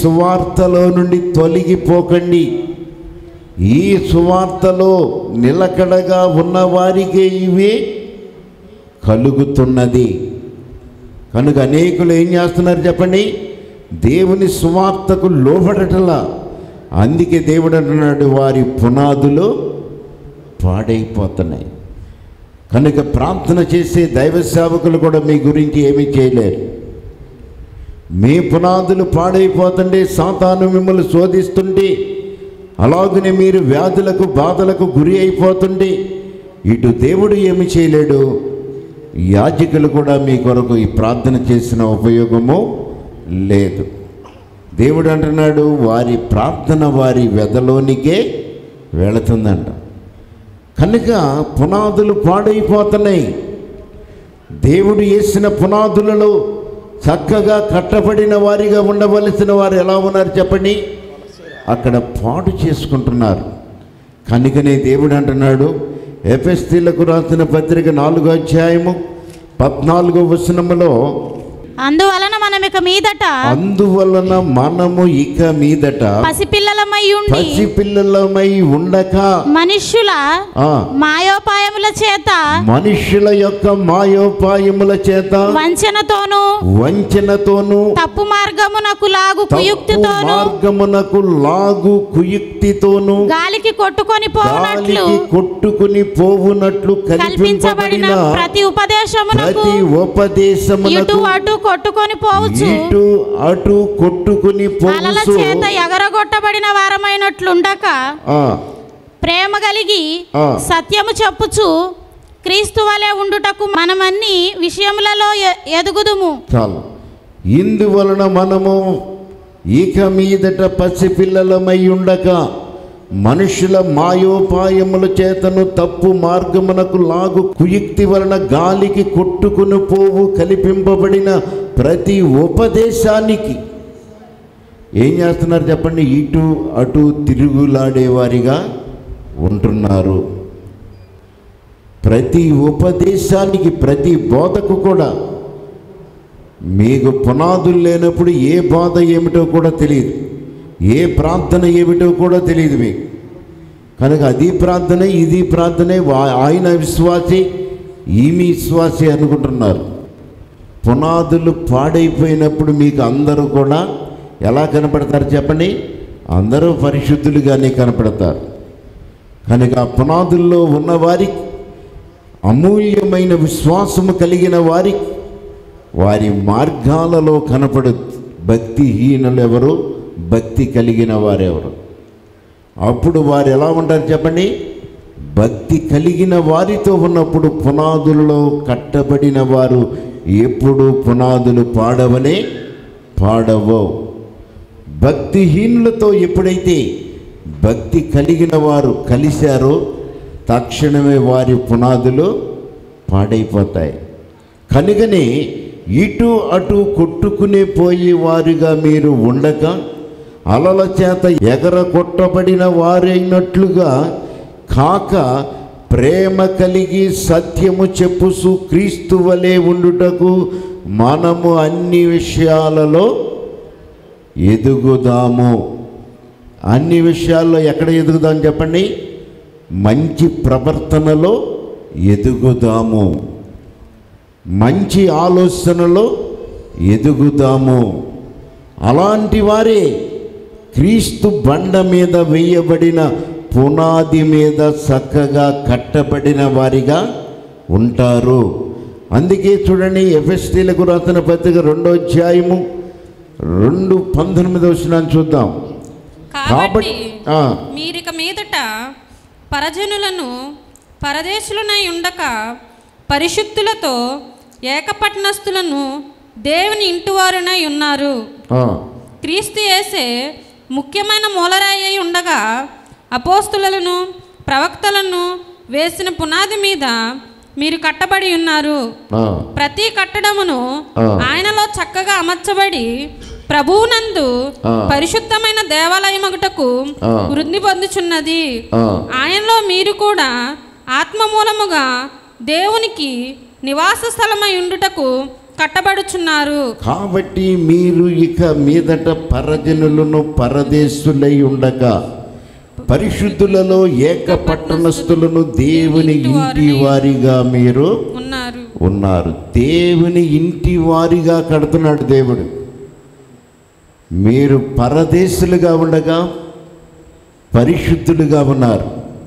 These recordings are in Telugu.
సువార్తలో నుండి తొలగిపోకండి ఈ సువార్తలో నిలకడగా ఉన్న వారికే ఇవి కలుగుతున్నది కనుక అనేకులు ఏం చేస్తున్నారు చెప్పండి దేవుని సువార్తకు లోబడటలా అందుకే దేవుడు అంటున్నాడు వారి పునాదులు పాడైపోతున్నాయి కనుక ప్రార్థన చేసే దైవ సేవకులు కూడా మీ గురించి ఏమీ చేయలేరు మీ పునాదులు పాడైపోతుంటే సాతాను మిమ్మల్ని శోధిస్తుంటే అలాగనే మీరు వ్యాధులకు బాధలకు గురి అయిపోతుంటే ఇటు దేవుడు ఏమి చేయలేడు యాజకులు కూడా మీ కొరకు ఈ ప్రార్థన చేసిన ఉపయోగము లేదు దేవుడు అంటున్నాడు వారి ప్రార్థన వారి వెదలోనికే వెళుతుందంట కనుక పునాదులు పాడైపోతున్నాయి దేవుడు వేసిన పునాదులలో చక్కగా కట్టబడిన వారిగా ఉండవలసిన వారు ఎలా ఉన్నారు చెప్పండి అక్కడ పాడు చేసుకుంటున్నారు కనుకనే దేవుడు అంటున్నాడు ఎఫెస్తీలకు రాసిన పత్రిక నాలుగో అధ్యాయము పద్నాలుగో వచనములో అందువలన మనం ఇక మీదట అందువలన మనము ఇక మీదట పసిపిల్లలమై ఉండి పసిపిల్లలమై ఉండక మనుష్యుల ఆ, మాయోపాయముల చేత మనుష్యుల యొక్క మాయోపాయముల చేత వంచనతోనూ వంచనతోను తప్పు మార్గమునకు లాగు తప్పు కుయుక్తితోనూ మార్గమునకు లాగు కుయుక్తితోను గాలికి కొట్టుకొని పోవునట్లు గాలికి కొట్టుకుని పోవునట్లు కల్పించబడిన కల్పించబడిన ప్రతి ఉపదేశమునకు ప్రతి ఇటు ఉపదేశమునకు అటు కొట్టుకొని పోవచ్చు ఇటు అటు కొట్టుకుని అలల పోవచ్చు చేత ఎగరగొట్టబడిన వారమైనట్లుండక ఆ, ప్రేమ కలిగి ఆ. సత్యము చెప్పుచు క్రీస్తు వలె ఉండుటకు మనమన్ని విషయములలో ఎ- ఎదుగుదుము చాలు ఇందువలన మనము ఇక మీదట పసిపిల్లలమై ఉండక మనుషుల మాయోపాయముల చేతను తప్పు మార్గమునకు లాగు కుయుక్తి వలన గాలికి కొట్టుకుని పోవు కల్పింపబడిన ప్రతి ఉపదేశానికి ఏం చేస్తున్నారు చెప్పండి ఇటు అటు తిరుగులాడేవారిగా ఉంటున్నారు ప్రతి ఉపదేశానికి ప్రతి బోధకు కూడా మీకు పునాదులు లేనప్పుడు ఏ బాధ ఏమిటో కూడా తెలియదు ఏ ప్రార్థన ఏమిటో కూడా తెలియదు మీకు కనుక అది ప్రార్థనే ఇది ప్రార్థనే వా- ఆయన విశ్వాసి ఈమె విశ్వాసి అనుకుంటున్నారు పునాదులు పాడైపోయినప్పుడు మీకు అందరూ కూడా ఎలా కనపడతారు చెప్పండి అందరూ పరిశుద్ధులుగానే కనపడతారు కనుక ఆ పునాదుల్లో ఉన్నవారికి అమూల్యమైన విశ్వాసము కలిగిన వారికి వారి మార్గాలలో కనపడు భక్తిహీనులు ఎవరు భక్తి కలిగిన వారెవరు అప్పుడు వారు ఎలా ఉంటారు చెప్పండి భక్తి కలిగిన వారితో ఉన్నప్పుడు పునాదులలో కట్టబడిన వారు ఎప్పుడు పునాదులు పాడవనే పాడవో భక్తిహీనులతో ఎప్పుడైతే భక్తి కలిగిన వారు కలిశారో తక్షణమే వారి పునాదులు పాడైపోతాయి కనుకనే ఇటు అటు కొట్టుకునే పోయే వారిగా మీరు ఉండక అలల చేత ఎగర కొట్టబడిన వారైనట్లుగా కాక ప్రేమ కలిగి సత్యము చెప్పుసు క్రీస్తు వలె ఉండుటకు మనము అన్ని విషయాలలో ఎదుగుదాము అన్ని విషయాల్లో ఎక్కడ ఎదుగుదాం చెప్పండి మంచి ప్రవర్తనలో ఎదుగుదాము మంచి ఆలోచనలో ఎదుగుదాము అలాంటి వారే క్రీస్తు బండ మీద వేయబడిన పునాది మీద చక్కగా కట్టబడిన వారిగా ఉంటారు అందుకే చూడండి ఎఫ్ఎస్టీలకు రాసిన పత్రిక రెండో అధ్యాయము రెండు పంతొమ్మిది వచ్చిన చూద్దాం కాబట్టి ఆ, మీరిక మీదట పరజనులను పరదేశులనై ఉండక పరిశుద్ధులతో ఏకపట్నస్తులను దేవుని ఇంటివారునై ఉన్నారు ఆ, క్రీస్తు యేసే ముఖ్యమైన మూలరాయి అయి ఉండగా అపోస్తులను ప్రవక్తలను వేసిన పునాది మీద మీరు కట్టబడి ఉన్నారు ఆ, ప్రతి కట్టడమును ఆ. ఆయనలో చక్కగా అమర్చబడి ప్రభువునందు ఆ. పరిశుద్ధమైన దేవాలయమగుటకు ఆ. వృద్ధి పొందుచున్నది ఆ. ఆయనలో మీరు కూడా ఆత్మ మూలముగా దేవునికి నివాస స్థలమై ఉండుటకు కట్టబడుచున్నారు కాబట్టి మీరు ఇక మీదట పరజనులను పరదేశులై ఉండగా పరిశుద్ధులలో ఏక పట్టణస్థులను దేవుని ఇంటి వారిగా మీరు ఉన్నారు ఉన్నారు దేవుని ఇంటి వారిగా కడుతున్నాడు దేవుడు మీరు పరదేశులుగా ఉండగా పరిశుద్ధులుగా ఉన్నారు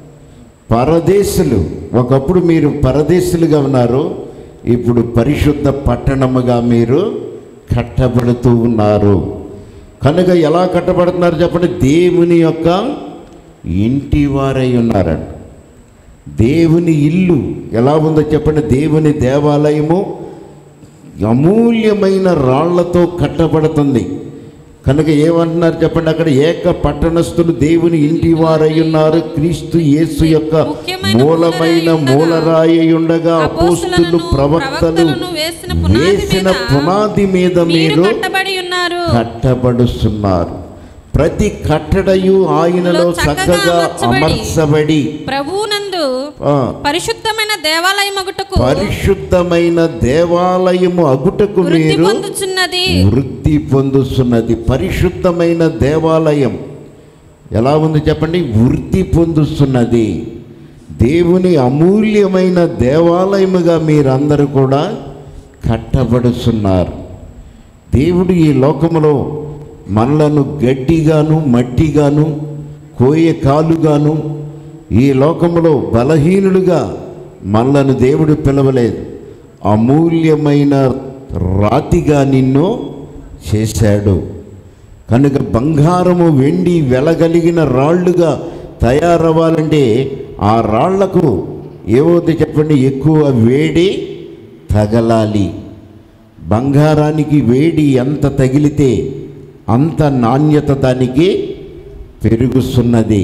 పరదేశులు ఒకప్పుడు మీరు పరదేశులుగా ఉన్నారు ఇప్పుడు పరిశుద్ధ పట్టణముగా మీరు కట్టబడుతూ ఉన్నారు కనుక ఎలా కట్టబడుతున్నారు చెప్పండి దేవుని యొక్క ఇంటి వారై ఉన్నారంట దేవుని ఇల్లు ఎలా ఉందో చెప్పండి దేవుని దేవాలయము అమూల్యమైన రాళ్లతో కట్టబడుతుంది కనుక ఏమంటున్నారు చెప్పండి అక్కడ ఏక పట్టణస్థులు దేవుని ఇంటి వారై ఉన్నారు క్రీస్తు యేసు యొక్క ముఖ్యమైన మూలమైన మూలరాయి ఉండగా, మూలరాయి ఉండగా అపోస్తులు అపోస్తులను, ప్రవక్తలు ప్రవక్తలను వేసిన పునాది వేసిన మీద పునాది మీద మీరు మీరు కట్టబడి ఉన్నారు కట్టబడుస్తున్నారు ప్రతి కట్టడయు ఆయనలో లో చక్కగా చక్కగా అమర్చబడి, అమర్చబడి ప్రభువునందు ఆ, పరిశుద్ధమైన దేవాలయమగుటకు పరిశుద్ధమైన దేవాలయము అగుటకు వృద్ధి మీరు పొందుచున్నది వృద్ధి పొందుతున్నది పరిశుద్ధమైన దేవాలయం ఎలా ఉంది చెప్పండి వృద్ధి పొందుతున్నది దేవుని అమూల్యమైన దేవాలయముగా మీరందరూ కూడా కట్టబడుతున్నారు దేవుడు ఈ లోకములో మనలను గడ్డిగాను మట్టిగాను కోయ కాలుగాను ఈ లోకములో బలహీనులుగా మనలను దేవుడు పిలవలేదు అమూల్యమైన రాతిగా నిన్ను చేశాడు కనుక బంగారము వెండి వెలగలిగిన రాళ్ళుగా తయారవ్వాలంటే ఆ రాళ్లకు ఏవోది చెప్పండి ఎక్కువ వేడి తగలాలి బంగారానికి వేడి ఎంత తగిలితే అంత నాణ్యత దానికి పెరుగుతున్నది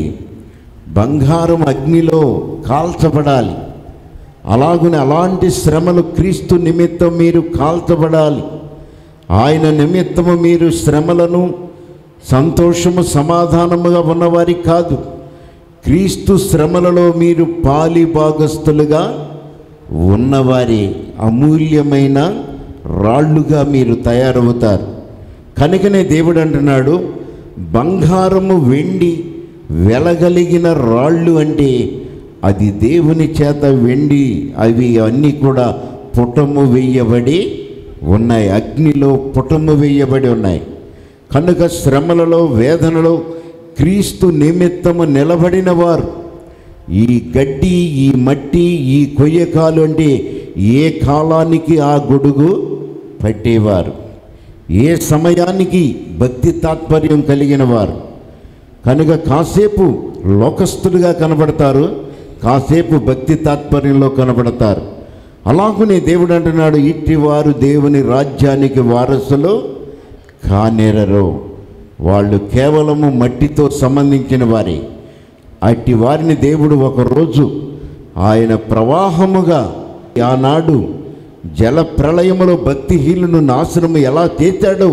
బంగారం అగ్నిలో కాల్చబడాలి అలాగునే అలాంటి శ్రమలు క్రీస్తు నిమిత్తం మీరు కాల్చబడాలి ఆయన నిమిత్తము మీరు శ్రమలను సంతోషము సమాధానముగా ఉన్నవారి కాదు క్రీస్తు శ్రమలలో మీరు పాలి భాగస్థులుగా ఉన్నవారి అమూల్యమైన రాళ్ళుగా మీరు తయారవుతారు కనుకనే దేవుడు అంటున్నాడు బంగారము వెండి వెలగలిగిన రాళ్ళు అంటే అది దేవుని చేత వెండి అవి అన్నీ కూడా పుటము వేయబడి ఉన్నాయి అగ్నిలో పుటము వేయబడి ఉన్నాయి కనుక శ్రమలలో వేదనలో క్రీస్తు నిమిత్తము నిలబడిన వారు ఈ గడ్డి ఈ మట్టి ఈ కొయ్యకాలు అంటే ఏ కాలానికి ఆ గొడుగు పట్టేవారు ఏ సమయానికి భక్తి తాత్పర్యం కలిగిన వారు కనుక కాసేపు లోకస్తులుగా కనబడతారు కాసేపు భక్తి తాత్పర్యంలో కనబడతారు అలాగునే దేవుడు అంటున్నాడు ఇట్టి వారు దేవుని రాజ్యానికి వారసులు కానేరరు వాళ్ళు కేవలము మట్టితో సంబంధించిన వారే అట్టి వారిని దేవుడు ఒకరోజు ఆయన ప్రవాహముగా ఆనాడు జల ప్రళయములో భక్తిహీనులను నాశనము ఎలా చేశాడో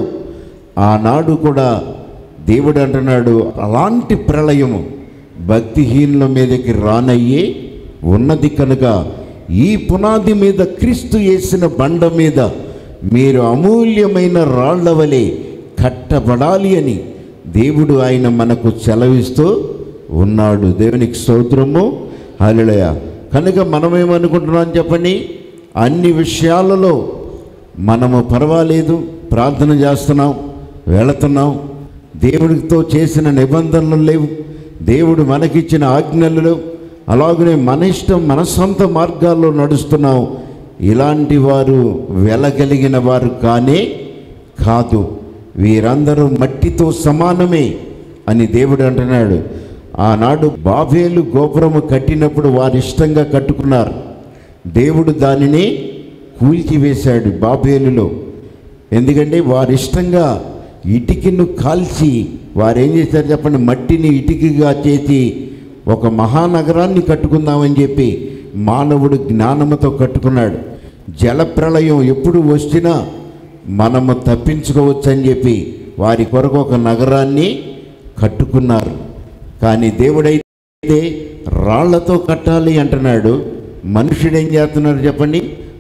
ఆనాడు కూడా దేవుడు అంటున్నాడు అలాంటి ప్రళయము భక్తిహీనుల మీదకి రానయ్యే ఉన్నది కనుక ఈ పునాది మీద క్రీస్తు వేసిన బండ మీద మీరు అమూల్యమైన రాళ్ల వలె కట్టబడాలి అని దేవుడు ఆయన మనకు సెలవిస్తూ ఉన్నాడు దేవునికి స్తోత్రము హల్లెలూయ కనుక మనమేమనుకుంటున్నాం చెప్పండి అన్ని విషయాలలో మనము పర్వాలేదు ప్రార్థన చేస్తున్నాం వెళుతున్నాం దేవుడితో చేసిన నిబంధనలు లేవు దేవుడు మనకిచ్చిన ఆజ్ఞలు లేవు అలాగనే మన ఇష్టం మన సొంత మార్గాల్లో నడుస్తున్నాం ఇలాంటి వారు వెలగలిగిన వారు కానే కాదు వీరందరూ మట్టితో సమానమే అని దేవుడు అంటున్నాడు ఆనాడు బాబేలు గోపురము కట్టినప్పుడు వారు ఇష్టంగా కట్టుకున్నారు దేవుడు దానిని కూల్చివేశాడు బాబేలులో ఎందుకంటే వారి ఇష్టంగా ఇటికిను కాల్చి వారు ఏం చేశారు చెప్పండి మట్టిని ఇటికిగా చేసి ఒక మహానగరాన్ని కట్టుకుందామని చెప్పి మానవుడు జ్ఞానముతో కట్టుకున్నాడు జలప్రళయం ఎప్పుడు వచ్చినా మనము తప్పించుకోవచ్చని చెప్పి వారి కొరకు ఒక నగరాన్ని కట్టుకున్నారు కానీ దేవుడైతే రాళ్లతో కట్టాలి అంటున్నాడు మనుషుడు ఏం చేస్తున్నాడు చెప్పండి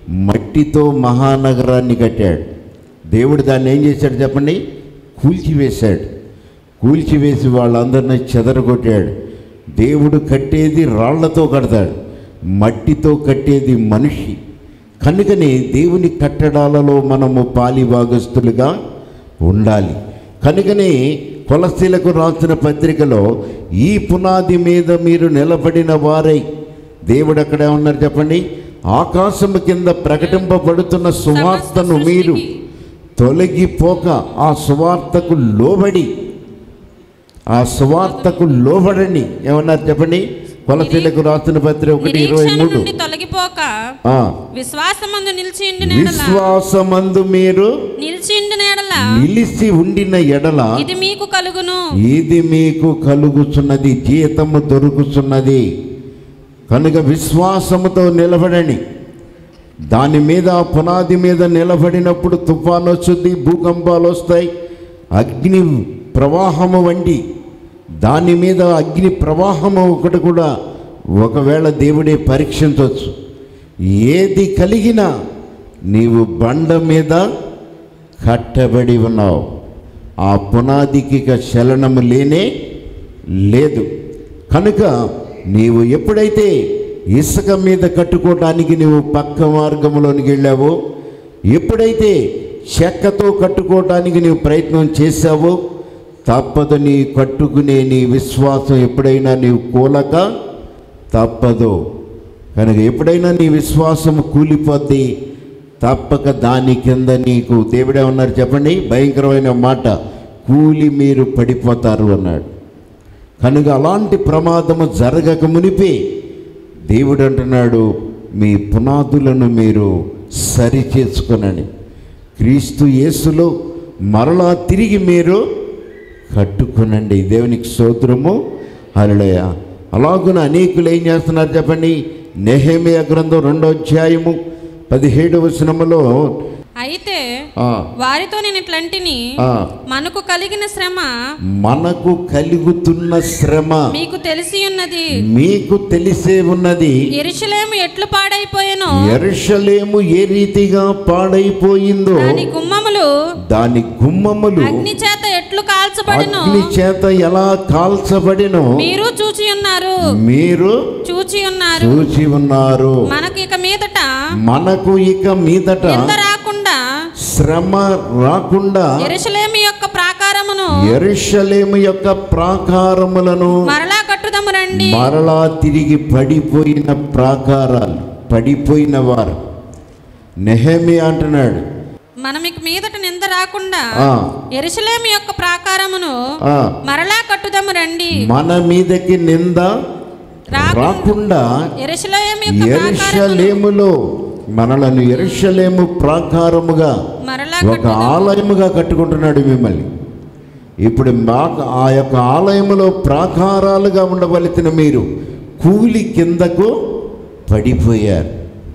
మట్టితో మహానగరాన్ని కట్టాడు దేవుడు దాన్ని ఏం చేశాడు చెప్పండి కూల్చివేశాడు కూల్చివేసి వాళ్ళందరినీ చెదరగొట్టాడు దేవుడు కట్టేది రాళ్లతో కడతాడు మట్టితో కట్టేది మనిషి కనుకనే దేవుని కట్టడాలలో మనము పాలిభాగస్తులుగా ఉండాలి కనుకనే కొలస్తీలకు రాసిన పత్రికలో ఈ పునాది మీద మీరు నిలబడిన వారై దేవుడు అక్కడ ఏమన్నారు చెప్పండి ఆకాశము కింద ప్రకటింపబడుతున్న సువార్తను మీరు తొలగిపోక ఆ సువార్తకు లోబడి ఆ సువార్తకు లోబడని ఏమన్నారు చెప్పండి కొలసీలకు రాసిన పత్రిక ఒకటి ఇరవై నిరీక్షణ మూడు నుండి తొలగిపోక ఆ, విశ్వాసమందు నిలిచి ఉండిన ఎడల విశ్వాసమందు మీరు నిలిచి ఉండిన ఎడల నిలిచి ఉండిన ఎడల ఇది మీకు కలుగును ఇది మీకు కలుగుచున్నది జీతము దొరుకుతున్నది కనుక విశ్వాసముతో నిలబడండి దాని మీద ఆ పునాది మీద నిలబడినప్పుడు తుఫాను వస్తుంది భూకంపాలు వస్తాయి అగ్ని ప్రవాహము వంటి దాని మీద అగ్ని ప్రవాహము ఒకటి కూడా ఒకవేళ దేవుడే పరీక్షించవచ్చు ఏది కలిగినా నీవు బండ మీద కట్టబడి ఉన్నావు ఆ పునాదికి ఇక చలనము లేనే లేదు కనుక నీవు ఎప్పుడైతే ఇసుక మీద కట్టుకోవటానికి నీవు పక్క మార్గంలోనికి వెళ్ళావో ఎప్పుడైతే చెక్కతో కట్టుకోవటానికి నీవు ప్రయత్నం చేశావో తప్పదు నీ కట్టుకునే నీ విశ్వాసం ఎప్పుడైనా నీవు కూలక తప్పదు కనుక ఎప్పుడైనా నీ విశ్వాసం కూలిపోద్ది తప్పక దాని కింద నీకు దేవుడే ఉన్నారు చెప్పండి భయంకరమైన మాట కూలి మీరు పడిపోతారు అన్నాడు కనుక అలాంటి ప్రమాదము జరగక మునిపే దేవుడు అంటున్నాడు మీ పునాదులను మీరు సరి చేసుకొనని క్రీస్తు యేసులో మరలా తిరిగి మీరు కట్టుకునండి దేవునికి స్తోత్రము హల్లెలూయా అలాగున అనేకులు ఏం చేస్తున్నారు చెప్పండి నెహేమియా గ్రంథం రెండో అధ్యాయము పదిహేడవ వచనములో అయితే ఆ, వారితో నేను ఇట్లంటిని ఆ, మనకు కలిగిన శ్రమ మనకు కలుగుతున్న శ్రమ మీకు తెలిసి ఉన్నది మీకు తెలిసే ఉన్నది ఎరుషలేము ఎట్లు పాడైపోయెనో ఎరుషలేము ఏ రీతిగా పాడైపోయిందో దాని గుమ్మములు దాని గుమ్మములు అగ్ని చేత ఎట్లు కాల్చబడినో అగ్ని చేత ఎలా కాల్చబడినో మీరు చూచి ఉన్నారు మీరు చూచి ఉన్నారు చూచి ఉన్నారు మనకు ఇక మీదట మనకు ఇక మీదట నింద రాకుండా శ్రమ రాకుండా ఎరుషలేము యొక్క ప్రాకారమును ఎరుషలేము యొక్క ప్రాకారములను మరలా కట్టుదము రండి మరలా తిరిగి పడిపోయిన ప్రాకారాలు పడిపోయిన వారు నెహమి అంటున్నాడు మనం ఇక మీదట నింద రాకుండా ఆ, ఎరుషలేము యొక్క ప్రాకారమును ఆ, మరలా కట్టుదము రండి మన మీదకి నింద రా- రాకుండా ఎరుషలేము యొక్క ప్రాకారమును ఎరుషలేములో మనలను ఎరుషలేము ప్రాకారముగా మరలా ఒక కట్టుదము ఆలయముగా కట్టుకుంటున్నాడు మిమ్మల్ని ఇప్పుడు మా ఆ యొక్క ఆలయములో ప్రాకారాలుగా ఉండవలసిన మీరు కూలి కిందకు పడిపోయారు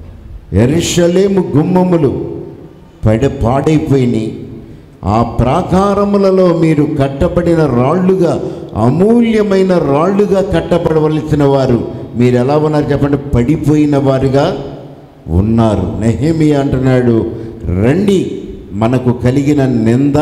ఎరుషలేము గుమ్మములు పడి పాడైపోయినాయి ఆ ప్రాకారములలో మీరు కట్టబడిన రాళ్ళుగా అమూల్యమైన రాళ్ళుగా కట్టబడవలసిన వారు మీరు ఎలా ఉన్నారు చెప్పండి పడిపోయిన వారుగా ఉన్నారు నెహేమి అంటున్నాడు రండి మనకు కలిగిన నింద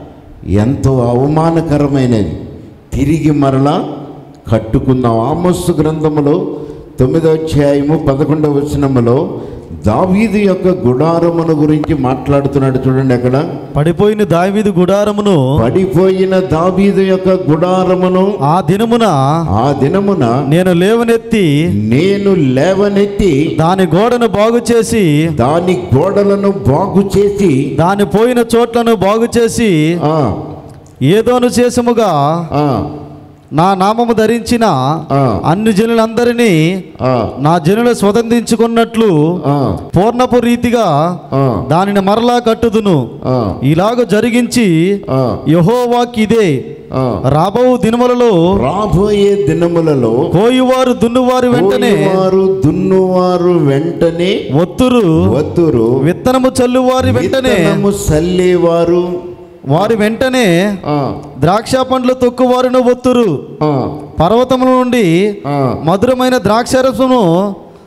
ఎంతో అవమానకరమైనది తిరిగి మరలా కట్టుకుందాం ఆమస్సు గ్రంథములో తొమ్మిదో అధ్యాయము పదకొండవ వచనములో దావీదు యొక్క గుడారమును గురించి మాట్లాడుతున్నాడు చూడండి అక్కడ పడిపోయిన దావీదు గుడారమును పడిపోయిన దావీదు యొక్క గుడారమును ఆ దినమున ఆ దినమున నేను లేవనెత్తి నేను లేవనెత్తి దాని గోడను బాగు చేసి దాని గోడలను బాగు చేసి దాని పోయిన చోట్లను బాగు చేసి ఆ, ఏదోను చేసముగా ఆ, నా నామము ధరించిన ఆ. అన్ని జనులందరినీ ఆ, నా జనులు స్వతంత్రించుకున్నట్లు ఆ, పూర్ణపు రీతిగా ఆ, దానిని మరలా కట్టుదును ఆ, ఇలాగ జరిగించి ఆ, యహోవాకిదే ఆ. రాబో దినములలో రాబోయే దినములలో కోయువారు దున్నువారు వెంటనే వారు దున్నువారు వెంటనే ఒత్తురు వత్తురు విత్తనము చల్లువారి వెంటనే విత్తనము సల్లేవారు వారి వెంటనే ఆ, ద్రాక్ష పండ్లు తొక్కువారును ఒత్తురు ఆ, పర్వతముల నుండి ఆ, మధురమైన ద్రాక్షరసమును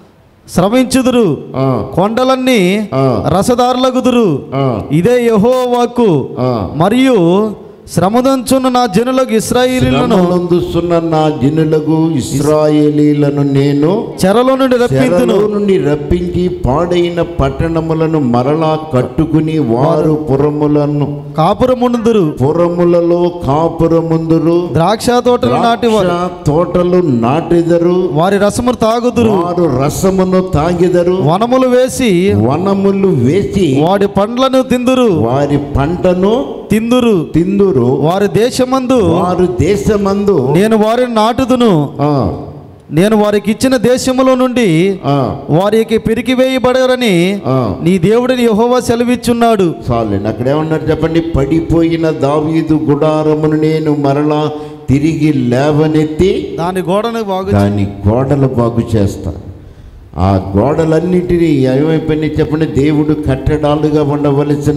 శ్రమించుదురు ఆ, కొండలన్నీ ఆ. రసదారులగుదురు ఆ, ఇదే యహో వాక్కు ఆ. మరియు శ్రమదంచున్న నా జనులకు ఇస్రాయిలీలను శ్రమనందుస్తున్న నా జనులకు ఇస్రాయేలీలను నేను చెరలో నుండి రప్పింతును చెరలో నుండి రప్పించి పాడైన పట్టణములను మరలా కట్టుకుని వారు పురములను కాపురముందురు పురములలో కాపురముందురు ద్రాక్ష తోటలు నాటివారు ద్రాక్ష తోటలు నాటెదరు వారి రసము తాగుదురు వారు రసమును తాగెదరు వనములు వేసి వనములు వేసి వాడి పండ్లను తిందురు వారి పంటను తిందురు తిందురు వారి దేశమందు వారు దేశమందు నేను వారిని నాటుదును ఆ, నేను వారికి ఇచ్చిన దేశములో నుండి ఆ, వారికి పెరికివేయబడరని ఆ. నీ దేవుడిని యెహోవా సెలవిచ్చున్నాడు చాలండి అక్కడ ఏమన్నారు చెప్పండి పడిపోయిన దావీదు గుడారమును నేను మరలా తిరిగి లేవనెత్తి దాని గోడను బాగు దాని గోడలు బాగు చేస్తా ఆ గోడలన్నిటినీ ఏమైపోయినాయి చెప్పండి దేవుడు కట్టడాలుగా ఉండవలసిన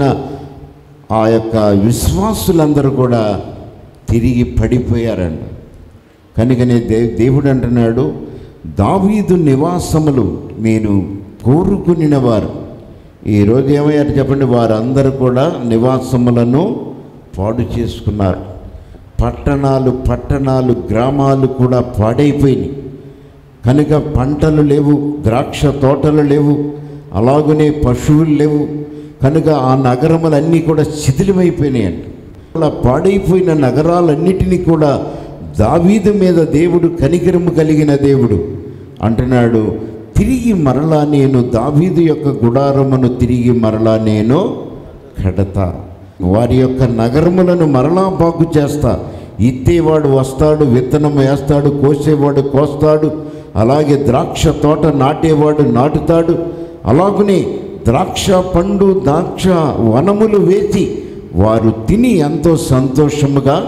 ఆ యొక్క విశ్వాసులందరూ కూడా తిరిగి పడిపోయారండి కనుకనే దే దేవుడు అంటున్నాడు దావీదు నివాసములు నేను కోరుకునిన వారు ఈరోజు ఏమయ్యారు చెప్పండి వారందరూ కూడా నివాసములను పాడు చేసుకున్నారు పట్టణాలు పట్టణాలు గ్రామాలు కూడా పాడైపోయినాయి కనుక పంటలు లేవు ద్రాక్ష తోటలు లేవు అలాగనే పశువులు లేవు కనుక ఆ నగరములన్నీ కూడా శిథిలమైపోయినాయంట అలా పాడైపోయిన నగరాలన్నిటినీ కూడా దావీదు మీద దేవుడు కనికరము కలిగిన దేవుడు అంటున్నాడు తిరిగి మరలా నేను దావీదు యొక్క గుడారమును తిరిగి మరలా నేను కడతా వారి యొక్క నగరములను మరలా బాగు చేస్తా ఇత్తేవాడు వస్తాడు విత్తనం వేస్తాడు కోసేవాడు కోస్తాడు అలాగే ద్రాక్ష తోట నాటేవాడు నాటుతాడు అలాగనే ద్రాక్ష పండు ద్రాక్ష వనములు వేసి వారు తిని ఎంతో సంతోషముగా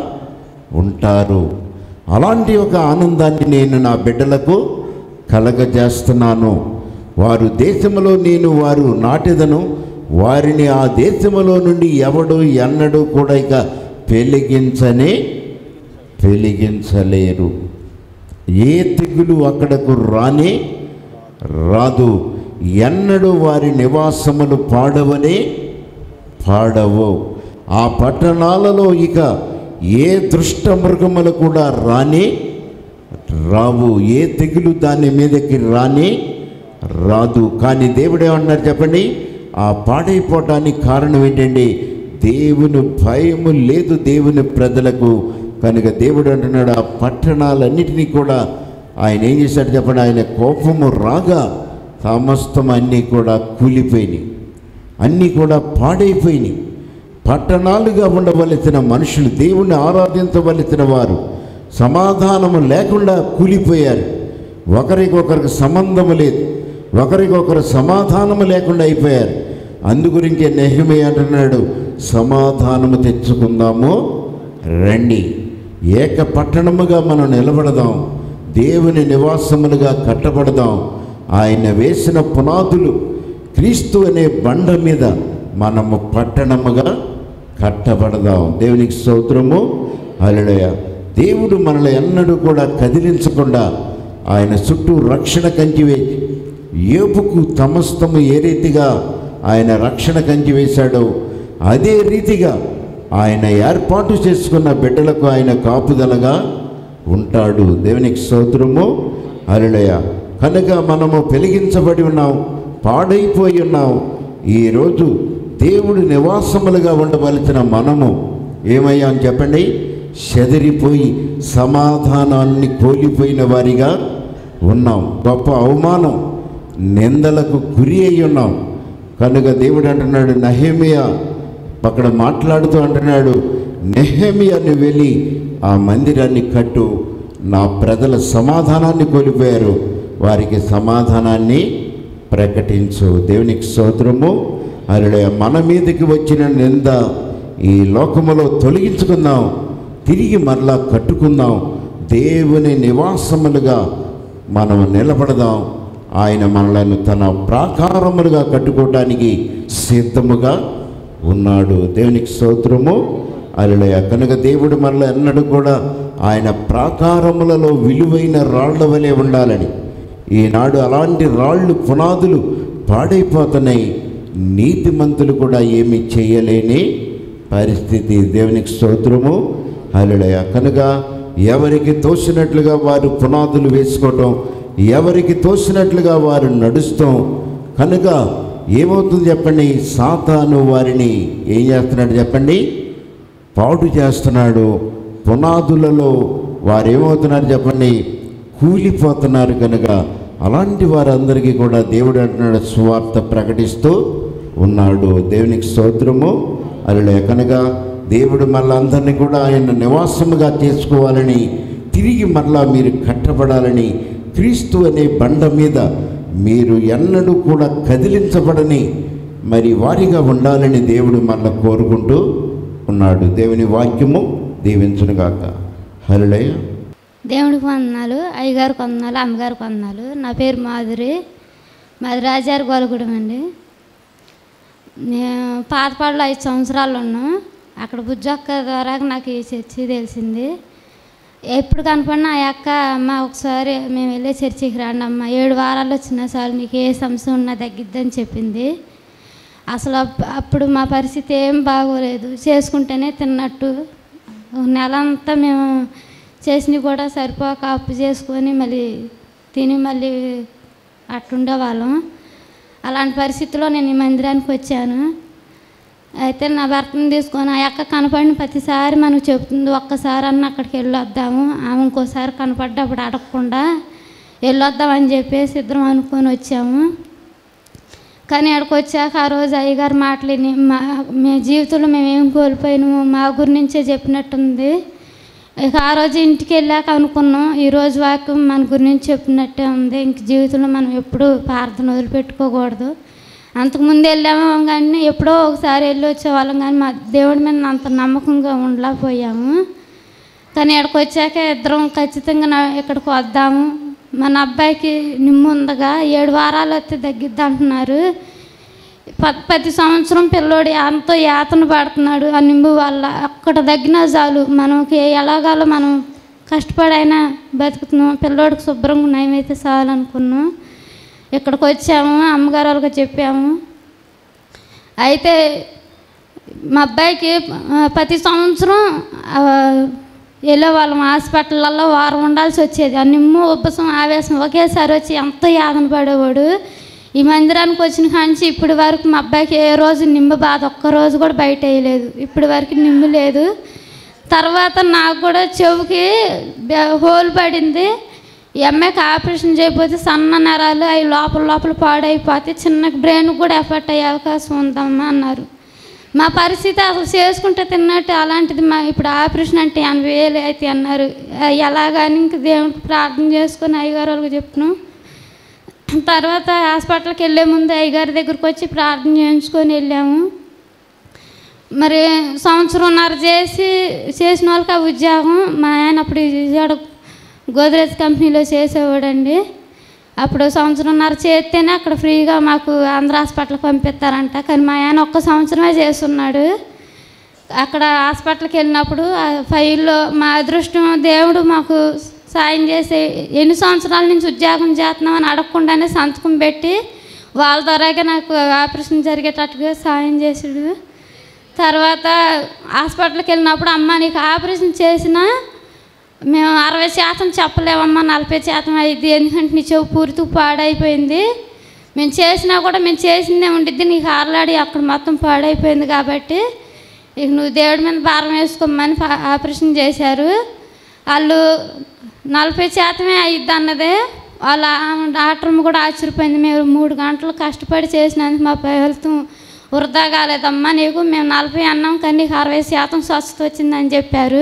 ఉంటారు అలాంటి ఒక ఆనందాన్ని నేను నా బిడ్డలకు కలగజేస్తున్నాను వారు దేశములో నేను వారు నాటెదను వారిని ఆ దేశములో నుండి ఎవడు ఎన్నడూ కూడా ఇక పెలిగించనే వెలిగించలేరు ఏ తెగులు అక్కడకు రానే రాదు ఎన్నడూ వారి నివాసములు పాడవనే పాడవు ఆ పట్టణాలలో ఇక ఏ దుష్ట మృగములు కూడా రానే రావు ఏ తెగులు దాని మీదకి రానే రాదు కానీ దేవుడు ఏమన్నారు చెప్పండి ఆ పాడైపోవటానికి కారణం ఏంటండి దేవుని భయము లేదు దేవుని ప్రజలకు కనుక దేవుడు అంటున్నాడు ఆ పట్టణాలన్నిటినీ కూడా ఆయన ఏం చేశాడు చెప్పండి ఆయన కోపము రాగా సమస్తం అన్నీ కూడా కూలిపోయినాయి అన్నీ కూడా పాడైపోయినాయి పట్టణాలుగా ఉండవలసిన మనుషులు దేవుణ్ణి ఆరాధించవలసిన వారు సమాధానము లేకుండా కూలిపోయారు ఒకరికొకరికి సంబంధము లేదు ఒకరికొకరు సమాధానము లేకుండా అయిపోయారు అందుగురించే నెహమే అంటున్నాడు సమాధానము తెచ్చుకుందాము రండి ఏక పట్టణముగా మనం నిలబడదాం దేవుని నివాసములుగా కట్టబడదాం ఆయన వేసిన పునాదులు క్రీస్తు అనే బండ మీద మనము పట్టణముగా కట్టబడదాం దేవునికి స్తోత్రము హల్లెలూయ దేవుడు మనల్ని ఎన్నడూ కూడా కదిలించకుండా ఆయన చుట్టూ రక్షణ కంచి వేసి ఏపుకు తమస్తము ఏ రీతిగా ఆయన రక్షణ కంచి వేశాడో అదే రీతిగా ఆయన ఏర్పాటు చేసుకున్న బిడ్డలకు ఆయన కాపుదలగా ఉంటాడు దేవునికి స్తోత్రము హల్లెలూయ కనుక మనము పెలిగించబడి ఉన్నాం పాడైపోయి ఉన్నాం ఈరోజు దేవుడు నివాసములుగా ఉండవలసిన మనము ఏమయ్యాం చెప్పండి చెదిరిపోయి సమాధానాన్ని కోల్పోయిన వారిగా ఉన్నాం గొప్ప అవమానం నిందలకు గురి అయి ఉన్నాం కనుక దేవుడు అంటున్నాడు నహేమియా అక్కడ మాట్లాడుతూ అంటున్నాడు నెహమియాని వెళ్ళి ఆ మందిరాన్ని కట్టు నా ప్రజల సమాధానాన్ని కోల్పోయారు వారికి సమాధానాన్ని ప్రకటించు దేవునికి స్తోత్రము అరుడే మన మీదకి వచ్చిన నింద ఈ లోకములో తొలగించుకుందాం తిరిగి మరలా కట్టుకుందాం దేవుని నివాసములుగా మనం నిలబడదాం ఆయన మనలను తన ప్రాకారములుగా కట్టుకోవడానికి సిద్ధముగా ఉన్నాడు దేవునికి స్తోత్రము అలలయ కనుక దేవుడు మనలో ఎన్నడూ కూడా ఆయన ప్రాకారములలో విలువైన రాళ్ల వలె ఉండాలని ఈనాడు అలాంటి రాళ్ళు పునాదులు పాడైపోతున్నాయి నీతిమంతులు కూడా ఏమి చేయలేని పరిస్థితి దేవునికి స్తోత్రము హల్లెలూయ కనుక ఎవరికి తోసినట్లుగా వారు పునాదులు వేసుకోవటం ఎవరికి తోసినట్లుగా వారు నడుస్తాం కనుక ఏమవుతుంది చెప్పండి సాతాను వారిని ఏం చేస్తున్నాడు చెప్పండి పాడు చేస్తున్నాడు పునాదులలో వారు ఏమవుతున్నారు చెప్పండి కూలిపోతున్నారు కనుక అలాంటి వారందరికీ కూడా దేవుడు అంటున్నాడు సువార్త ప్రకటిస్తూ ఉన్నాడు దేవునికి స్తోత్రము అలా కనుక దేవుడు మళ్ళీ అందరినీ కూడా ఆయన నివాసముగా చేసుకోవాలని తిరిగి మళ్ళా మీరు కట్టబడాలని క్రీస్తు అనే బండ మీద మీరు ఎన్నడూ కూడా కదిలించబడని మరి వారిగా ఉండాలని దేవుడు మళ్ళా కోరుకుంటూ ఉన్నాడు దేవుని వాక్యము దీవించునుగాక హరిలయ్య దేవుడికి వందనాలు అయ్యగారికి వందనాలు అమ్మగారికి వందనాలు నా పేరు మాధురి మాది రాజారి గోలగూడెం అండి నేను పాతపాడులో ఐదు సంవత్సరాలు ఉన్నాం అక్కడ బుజ్జక్క ద్వారా నాకు ఈ చర్చి తెలిసింది ఎప్పుడు కనపడినా ఆ అక్క అమ్మ ఒకసారి మేము వెళ్ళే చర్చికి రండి అమ్మ ఏడు వారాలు వచ్చినా చాలు నీకు ఏ సమస్య ఉన్నా తగ్గిద్దని చెప్పింది అసలు అప్- అప్పుడు మా పరిస్థితి ఏం బాగోలేదు చేసుకుంటేనే తిన్నట్టు ఒక నెల అంతా మేము చేసినవి కూడా సరిపోక అప్పు చేసుకొని మళ్ళీ తిని మళ్ళీ అట్టుండేవాళ్ళం అలాంటి పరిస్థితిలో నేను ఈ మందిరానికి వచ్చాను అయితే నా భర్తను తీసుకొని ఆ అక్క కనపడిన ప్రతిసారి మనకు చెప్తుంది ఒక్కసారి అన్న అక్కడికి వెళ్ళొద్దాము ఆమె ఇంకోసారి కనపడ్డప్పుడు అడగకుండా వెళ్ళొద్దామని చెప్పేసి ఇద్దరం అనుకొని వచ్చాము కానీ అక్కడికి వచ్చాక ఆ రోజు అయ్యగారు మాటలేని మా మీ జీవితంలో మేము ఏం కోల్పోయినాము మా గురించే చెప్పినట్టుంది ఇక ఆ రోజు ఇంటికి వెళ్ళాక అనుకున్నాం ఈ రోజు వాక్యం మన గురించి చెప్పినట్టే ఉంది ఇంక జీవితంలో మనం ఎప్పుడూ ప్రార్థన వదిలిపెట్టుకోకూడదు అంతకుముందు వెళ్ళాము కానీ ఎప్పుడో ఒకసారి వెళ్ళి వచ్చేవాళ్ళం కానీ మా దేవుడి మీద అంత నమ్మకంగా ఉండలేకపోయాము కానీ ఇక్కడికి వచ్చాక ఇద్దరం ఖచ్చితంగా నా- ఇక్కడికి వద్దాము మన అబ్బాయికి నిమ్ము ఉందగా ఏడు వారాలు వస్తే తగ్గిద్ది అంటున్నారు ప- ప్రతి సంవత్సరం పిల్లోడు ఎంతో యాతన పడుతున్నాడు ఆ నింబు వల్ల అక్కడ తగ్గినా చాలు మనకి ఎలాగాలో మనం కష్టపడైనా బతుకుతున్నాం పిల్లోడికి శుభ్రంగా నయమైతే చాలు అనుకున్నాం ఇక్కడికి వచ్చాము అమ్మగారు వాళ్ళకి చెప్పాము అయితే మా అబ్బాయికి ఆ, ప్రతి సంవత్సరం ఆ, వెళ్ళే వాళ్ళం హాస్పిటల్లో వారం ఉండాల్సి వచ్చేది ఆ నిమ్ము ఉబ్బసం ఆవేశం ఒకేసారి వచ్చి ఎంతో యాదన పడేవాడు ఈ మందిరానికి వచ్చిన కాంచి ఇప్పటి వరకు మా అబ్బాయికి ఏ రోజు నిమ్ము బాధ ఒక్క రోజు కూడా బయట వేయలేదు ఇప్పటి వరకు నిమ్ము లేదు తర్వాత నాకు కూడా చెవుకి బె- హోల్ పడింది ఈ అమ్మాయికి ఆపరేషన్ చేయకపోతే సన్న నరాలు అవి లోపల లోపల పాడైపోతే చిన్న బ్రెయిన్ కూడా ఎఫెక్ట్ అయ్యే అవకాశం ఉందమ్మా అన్నారు మా పరిస్థితి అసలు చేసుకుంటే తిన్నట్టు అలాంటిది మా ఇప్పుడు ఆపరేషన్ అంటే ఎనభై వేలు అయితే అన్నారు ఆ, ఎలాగని ఇంక దేవునికి ప్రార్థన చేసుకొని అయ్యగారు వాళ్ళకి చెప్పినాం తర్వాత హాస్పిటల్కి వెళ్ళే ముందు అయ్యగారి దగ్గరికి వచ్చి ప్రార్థన చేయించుకొని వెళ్ళాము మరి సంవత్సరంన్నర చేసి చేసిన వాళ్ళకి ఆ ఉద్యోగం మా ఆయన అప్పుడు విజయవాడ గోద్రేజ్ కంపెనీలో చేసేవాడండి అప్పుడు సంవత్సరంన్నర చేస్తేనే అక్కడ ఫ్రీగా మాకు ఆంధ్ర హాస్పిటల్కి పంపిస్తారంట కానీ మా ఆయన ఒక్క సంవత్సరమే చేస్తున్నాడు అక్కడ హాస్పిటల్కి వెళ్ళినప్పుడు ఆ ఫైల్లో మా అదృష్టం దేవుడు మాకు సాయం చేసి ఎన్ని సంవత్సరాల నుంచి ఉద్యోగం చేస్తున్నామని అడగకుండానే సంతకం పెట్టి వాళ్ళ ద్వారాగా నాకు ఆపరేషన్ జరిగేటట్టుగా సాయం చేసాడు తర్వాత హాస్పిటల్కి వెళ్ళినప్పుడు అమ్మ నీకు ఆపరేషన్ చేసినా మేము అరవై శాతం చెప్పలేమమ్మా నలభై శాతం అయింది ఎందుకంటే నీ చెవు పూర్తి పాడైపోయింది మేము చేసినా కూడా మేము చేసిందే ఉండిద్ది నీకు ఆరలాడి అక్కడ మొత్తం పాడైపోయింది కాబట్టి ఇక నువ్వు దేవుడి మీద భారం వేసుకోమని పా- ఆపరేషన్ చేశారు వాళ్ళు నలభై శాతమే అయ్యిద్ది అన్నదే వాళ్ళ ఆ- డాక్టర్ కూడా ఆశ్చర్యపోయింది మేము మూడు గంటలు కష్టపడి చేసినందుకు మా ఫలితం వృధా కాలేదమ్మా నీకు మేము నలభై అన్నాం కానీ నీకు అరవై శాతం స్వస్థత వచ్చిందని చెప్పారు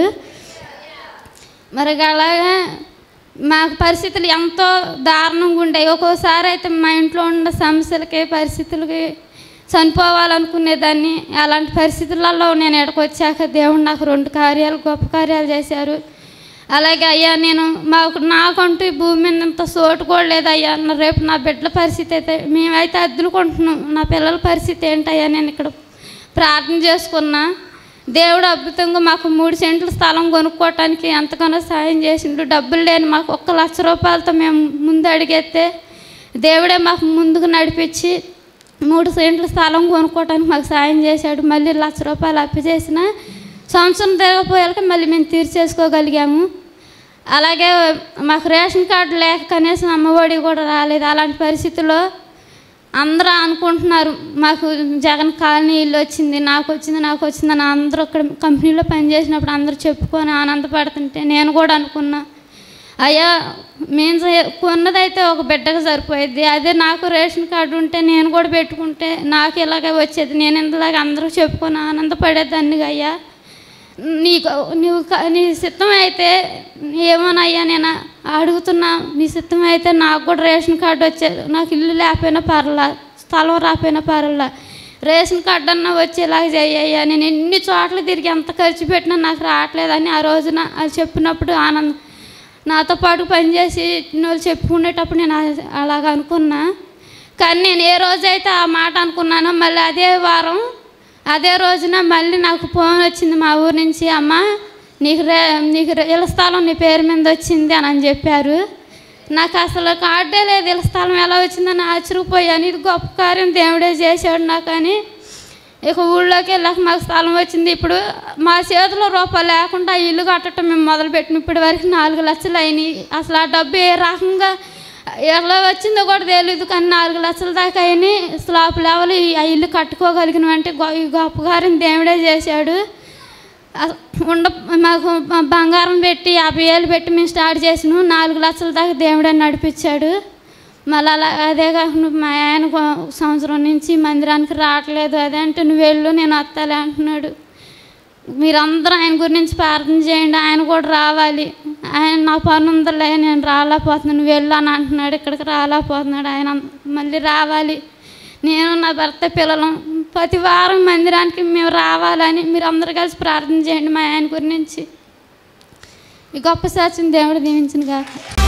మరి అలాగే మాకు పరిస్థితులు ఎంతో దారుణంగా ఉండేవి ఒక్కోసారి అయితే మా ఇంట్లో ఉన్న సమస్యలకి పరిస్థితులకి చనిపోవాలనుకునేదాన్ని అలాంటి పరిస్థితులలో నేను ఇక్కడికి వచ్చాక దేవుడు నాకు రెండు కార్యాలు గొప్ప కార్యాలు చేశారు అలాగే అయ్యా నేను మాకు నాకంటూ ఈ భూమి మీద ఇంత సోటు కూడా లేదు అయ్యా నా- రేపు నా బిడ్డల పరిస్థితి అయితే మేమైతే అద్దులుకుంటున్నాం నా పిల్లల పరిస్థితి ఏంటయ్యా నేను ఇక్కడ ప్రార్థన చేసుకున్నా దేవుడు అద్భుతంగా మాకు మూడు సెంట్ల స్థలం కొనుక్కోవటానికి ఎంతగానో సాయం చేసిండు డబ్బులు లేని మాకు ఒక్క లక్ష రూపాయలతో మేము ముందు అడిగేస్తే దేవుడే మాకు ముందుకు నడిపించి మూడు సెంట్ల స్థలం కొనుక్కోవటానికి మాకు సాయం చేశాడు మళ్ళీ లక్ష రూపాయలు అప్పు చేసిన సంవత్సరం తిరగపోయాక మళ్ళీ మేము తీర్చేసుకోగలిగాము అలాగే మాకు రేషన్ కార్డు లేక కనీసం అమ్మఒడి కూడా రాలేదు అలాంటి పరిస్థితుల్లో అందరూ అనుకుంటున్నారు మాకు జగన్ కాలనీ ఇల్లు వచ్చింది నాకు వచ్చింది నాకు వచ్చింది అని అందరూ అక్కడ కంపెనీలో పనిచేసినప్పుడు అందరూ చెప్పుకొని ఆనందపడుతుంటే నేను కూడా అనుకున్నా అయ్యా మేము చే- కొన్నదైతే ఒక బిడ్డకు సరిపోయేది అదే నాకు రేషన్ కార్డు ఉంటే నేను కూడా పెట్టుకుంటే నాకు ఇలాగే వచ్చేది నేను ఇంతలాగా అందరూ చెప్పుకొని ఆనందపడేదాన్ని అయ్యా నీకు నువ్వు క- నీ సిద్ధం అయితే ఏమోనయ్యా నేను అడుగుతున్నా నీ సిద్ధం అయితే నాకు కూడా రేషన్ కార్డు వచ్చేది నాకు ఇల్లు లేకపోయినా పర్లా స్థలం రాకపోయినా పర్లా రేషన్ కార్డు అన్నా వచ్చేలాగా చెయ్యయ్యా నేను ఎన్ని చోట్ల తిరిగి ఎంత ఖర్చు పెట్టినా నాకు రావట్లేదని ఆ రోజున అది చెప్పినప్పుడు ఆనందం నాతో పాటు పనిచేసి వాళ్ళు చెప్పుకునేటప్పుడు నేను అ- అలాగ అనుకున్నా కానీ నేను ఏ రోజైతే ఆ మాట అనుకున్నానో మళ్ళీ అదే వారం అదే రోజున మళ్ళీ నాకు ఫోన్ వచ్చింది మా ఊరు నుంచి అమ్మ నీకు రే నీకు రే- ఇళ్ళ స్థలం నీ పేరు మీద వచ్చింది అని అని చెప్పారు నాకు అసలు కార్డే లేదు ఇళ్ళ స్థలం ఎలా వచ్చిందని ఆశ్చర్యపోయాను ఇది గొప్ప కార్యం దేవుడే చేశాడు నాకు అని ఇక ఊళ్ళోకి వెళ్ళాక మాకు స్థలం వచ్చింది ఇప్పుడు మా చేతిలో రూపాయలు లేకుండా ఆ ఇల్లు కట్టడం మేము మొదలుపెట్టిన ఇప్పటి వరకు నాలుగు లక్షలు అయినాయి అసలు ఆ డబ్బు ఏ రకంగా ఎలా వచ్చిందో కూడా తెలియదు కానీ నాలుగు లక్షల దాకా అయినాయి స్లాబ్ లెవెల్ ఈ- ఆ ఇల్లు కట్టుకోగలిగిన అంటే ఈ గొప్ప కార్యం దేవుడే చేశాడు అస- ఉండ మాకు బ- బంగారం పెట్టి యాభై వేలు పెట్టి మేము స్టార్ట్ చేసినాం నాలుగు లక్షల దాకా దేవుడే నడిపించాడు మళ్ళీ అలా అదే కాకుండా మా ఆయన కొ- సంవత్సరం నుంచి మందిరానికి రావట్లేదు అదే అంటే నువ్వు వెళ్ళు నేను వస్తాలే అంటున్నాడు మీరందరూ ఆయన గురించి ప్రార్థన చేయండి ఆయన కూడా రావాలి ఆయన నా పని ఉందలే నేను రాలేకపోతున్నాను నువ్వు వెళ్ళు అని అంటున్నాడు ఇక్కడికి రాలేకపోతున్నాడు ఆయన మళ్ళీ రావాలి నేను నా భర్త పిల్లలు ప్రతి వారం మందిరానికి మేము రావాలని మీరు అందరూ కలిసి ప్రార్థన చేయండి మా ఆయన గురించి ఈ గొప్ప సాక్ష్యం దేవుడు దీవించిన కాక